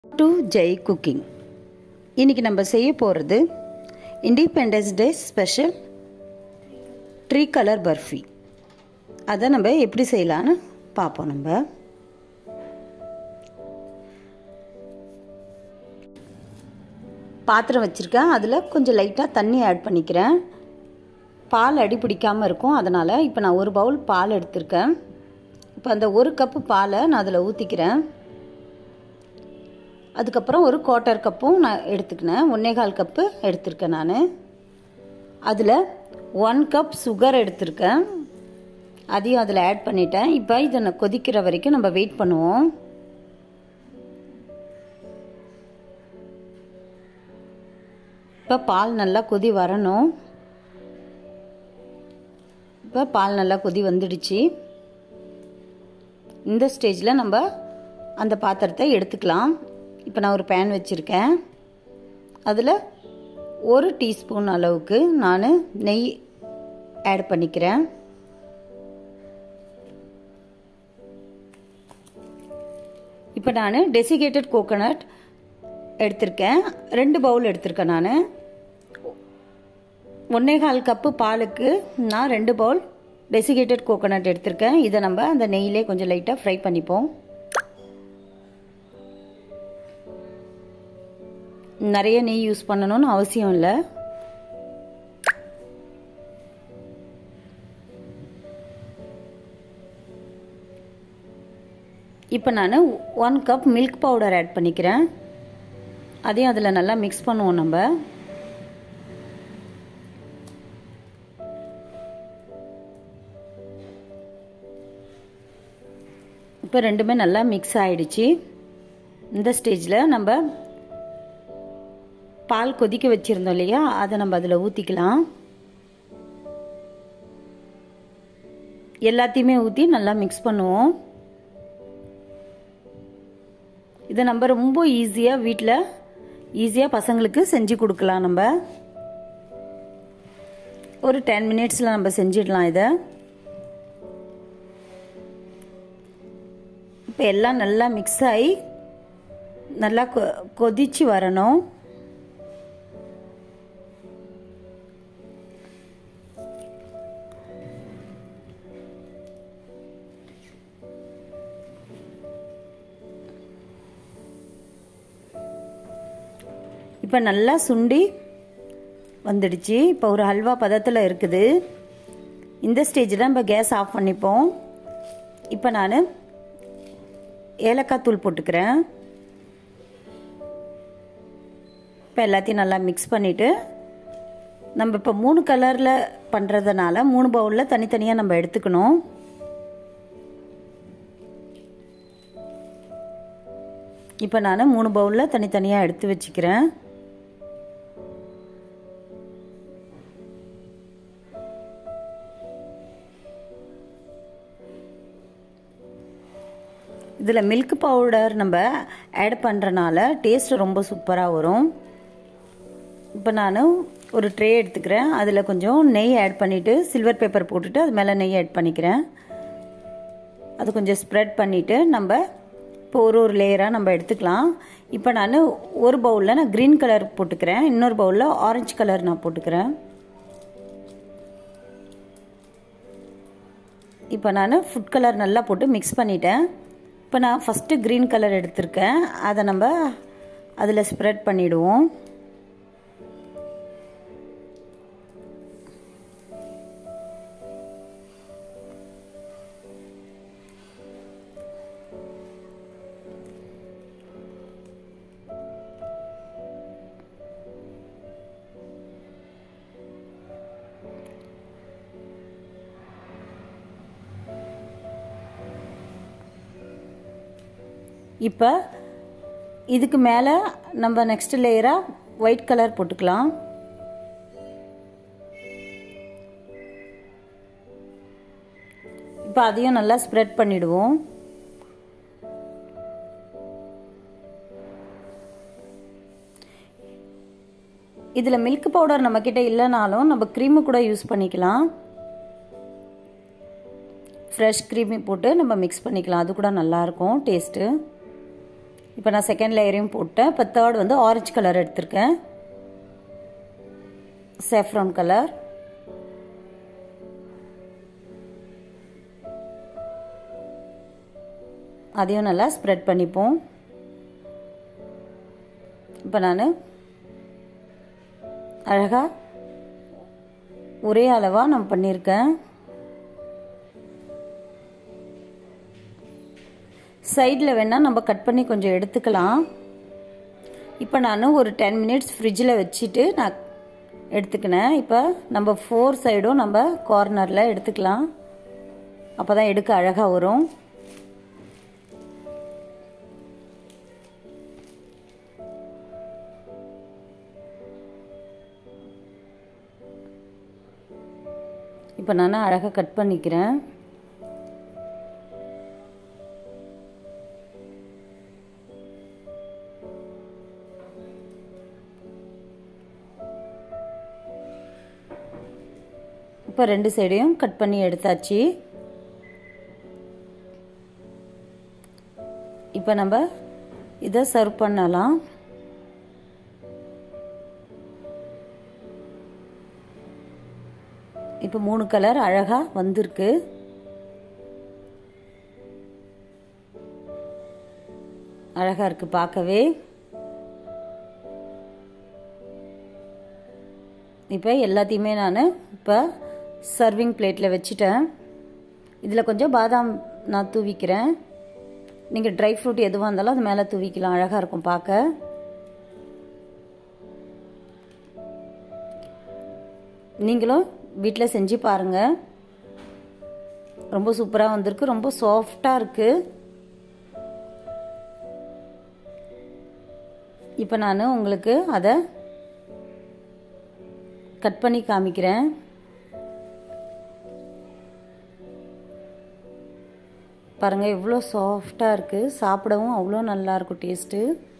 to Jai cooking இன்றைக்கி நம்ம செய்ய போகிறது independence day special tricolour barfi அதை நம்ம எப்படி செய்யலான்னு பார்ப்போம் நம்ம பாத்திரம் வச்சுருக்கேன் அதில் கொஞ்சம் லைட்டாக தண்ணி ஆட் பண்ணிக்கிறேன் பால் அடி பிடிக்காமல் இருக்கும் அதனால் இப்போ நான் ஒரு பவுல் பால் எடுத்திருக்கேன் இப்போ அந்த ஒரு கப்பு பாலை நான் அதில் ஊற்றிக்கிறேன் அதுக்கப்புறம் ஒரு குவார்ட்டர் கப்பும் நான் எடுத்துக்கினேன் ஒன்றே கால் கப்பு எடுத்திருக்கேன் நான் அதில் ஒன் கப் சுகர் எடுத்திருக்கேன் அதையும் அதில் ஆட் பண்ணிட்டேன் இப்போ இதை நான் கொதிக்கிற வரைக்கும் நம்ம வெயிட் பண்ணுவோம் இப்போ பால் நல்லா கொதி வரணும் இப்போ பால் நல்லா கொதி வந்துடுச்சு இந்த ஸ்டேஜில் நம்ம அந்த பாத்திரத்தை எடுத்துக்கலாம் இப்போ நான் ஒரு பேன் வச்சுருக்கேன் அதில் ஒரு டீஸ்பூன் அளவுக்கு நான் நெய் ஆட் பண்ணிக்கிறேன் இப்போ நான் டெசிகேட்டட் கோகோனட் எடுத்திருக்கேன் ரெண்டு பவுல் எடுத்திருக்கேன் நான் ஒன்றே கால் கப்பு பாலுக்கு நான் ரெண்டு பவுல் டெசிகேட்டட் கோகோனட் எடுத்திருக்கேன் இதை நம்ம அந்த நெய்யிலே கொஞ்சம் லைட்டாக ஃப்ரை பண்ணிப்போம் நிறைய நெய் யூஸ் பண்ணணும்னு அவசியம் இல்லை இப்போ நான் one cup milk powder add பண்ணிக்கிறேன் அதையும் அதில் நல்லா மிக்ஸ் பண்ணுவோம் நம்ம இப்போ ரெண்டுமே நல்லா மிக்ஸ் ஆகிடுச்சு இந்த ஸ்டேஜில் நம்ம பால் கொதிக்க வச்சுருந்தோம் இல்லையா அதை நம்ம அதில் ஊற்றிக்கலாம் எல்லாத்தையுமே ஊற்றி நல்லா மிக்ஸ் பண்ணுவோம் இதை நம்ம ரொம்ப ஈஸியாக வீட்டில் ஈஸியாக பசங்களுக்கு செஞ்சு கொடுக்கலாம் நம்ம ஒரு டென் மினிட்ஸில் நம்ம செஞ்சிடலாம் இதை இப்போ எல்லாம் நல்லா மிக்ஸ் ஆகி நல்லா கொ கொதிச்சு வரணும் இப்போ நல்லா சுண்டி வந்துடுச்சு இப்போ ஒரு ஹல்வா பதத்தில் இருக்குது இந்த ஸ்டேஜில் நம்ம கேஸ் ஆஃப் பண்ணிப்போம் இப்போ நான் ஏலக்காய் தூள் போட்டுக்கிறேன் இப்போ எல்லாத்தையும் நல்லா மிக்ஸ் பண்ணிவிட்டு நம்ம இப்போ மூணு கலரில் பண்ணுறதுனால மூணு பவுலில் தனித்தனியாக நம்ம எடுத்துக்கணும் இப்போ நான் மூணு பவுலில் தனித்தனியாக எடுத்து வச்சுக்கிறேன் இதில் மில்க் பவுடர் நம்ம ஆட் பண்ணுறனால டேஸ்ட் ரொம்ப சூப்பராக வரும் இப்போ நான் ஒரு ட்ரே எடுத்துக்கிறேன் அதில் கொஞ்சம் நெய் ஆட் பண்ணிவிட்டு சில்வர் பேப்பர் போட்டுட்டு அது மேலே நெய் ஆட் பண்ணிக்கிறேன் அது கொஞ்சம் ஸ்ப்ரெட் பண்ணிவிட்டு நம்ம இப்போ ஒரு ஒரு லேயராக நம்ம எடுத்துக்கலாம் இப்போ நான் ஒரு பவுலில் நான் க்ரீன் கலர் போட்டுக்கிறேன் இன்னொரு பவுலில் ஆரஞ்சு கலர் நான் போட்டுக்கிறேன் இப்போ நான் ஃபுட் கலர் நல்லா போட்டு மிக்ஸ் பண்ணிட்டேன் இப்போ நான் ஃபஸ்ட்டு க்ரீன் கலர் எடுத்திருக்கேன் அதை நம்ம அதில் ஸ்ப்ரெட் பண்ணிவிடுவோம் இப்போ இதுக்கு மேலே நம்ம நெக்ஸ்ட் லேயராக ஒயிட் கலர் போட்டுக்கலாம் இப்போ அதையும் நல்லா ஸ்ப்ரெட் பண்ணிடுவோம் இதில் மில்க் பவுடர் நம்மக்கிட்ட இல்லைனாலும் நம்ம க்ரீமு கூட யூஸ் பண்ணிக்கலாம் ஃப்ரெஷ் க்ரீமி போட்டு நம்ம மிக்ஸ் பண்ணிக்கலாம் அது கூட நல்லாயிருக்கும் டேஸ்ட்டு இப்போ நான் செகண்ட் லேயரையும் போட்டேன் இப்போ தேர்ட் வந்து ஆரஞ்சு கலர் எடுத்திருக்கேன் சேஃப்ரான் கலர் அதையும் நல்லா ஸ்ப்ரெட் பண்ணிப்போம் இப்போ நான் அழகாக ஒரே அளவாக நான் பண்ணியிருக்கேன் சைடில் வேணால் நம்ம கட் பண்ணி கொஞ்சம் எடுத்துக்கலாம் இப்போ நான் ஒரு டென் மினிட்ஸ் ஃப்ரிட்ஜில் வச்சுட்டு நான் எடுத்துக்கினேன் இப்போ நம்ம ஃபோர் சைடும் நம்ம கார்னரில் எடுத்துக்கலாம் அப்போ தான் எடுக்க அழகாக வரும் இப்போ நான் அழகாக கட் பண்ணிக்கிறேன் இப்போ ரெண்டு சைடையும் கட் பண்ணி எடுத்தாச்சு இப்போ நம்ம இதை சர்வ் பண்ணலாம் இப்போ மூணு கலர் அழகாக வந்திருக்கு அழகாக இருக்குது பார்க்கவே இப்போ எல்லாத்தையுமே நான் இப்போ சர்விங் பிளேட்டில் வச்சுட்டேன் இதில் கொஞ்சம் பாதாம் நான் தூவிக்கிறேன் நீங்கள் ட்ரை ஃப்ரூட் எதுவாக இருந்தாலும் அது மேலே தூவிக்கலாம் அழகாக இருக்கும் பார்க்க நீங்களும் வீட்டில் செஞ்சு பாருங்கள் ரொம்ப சூப்பராக வந்திருக்கு ரொம்ப சாஃப்டாக இருக்குது இப்போ நான் உங்களுக்கு அதை கட் பண்ணி காமிக்கிறேன் பாருங்கள் எவ்வளோ சாஃப்டாக இருக்குது சாப்பிடவும் அவ்வளோ நல்லாயிருக்கும் டேஸ்ட்டு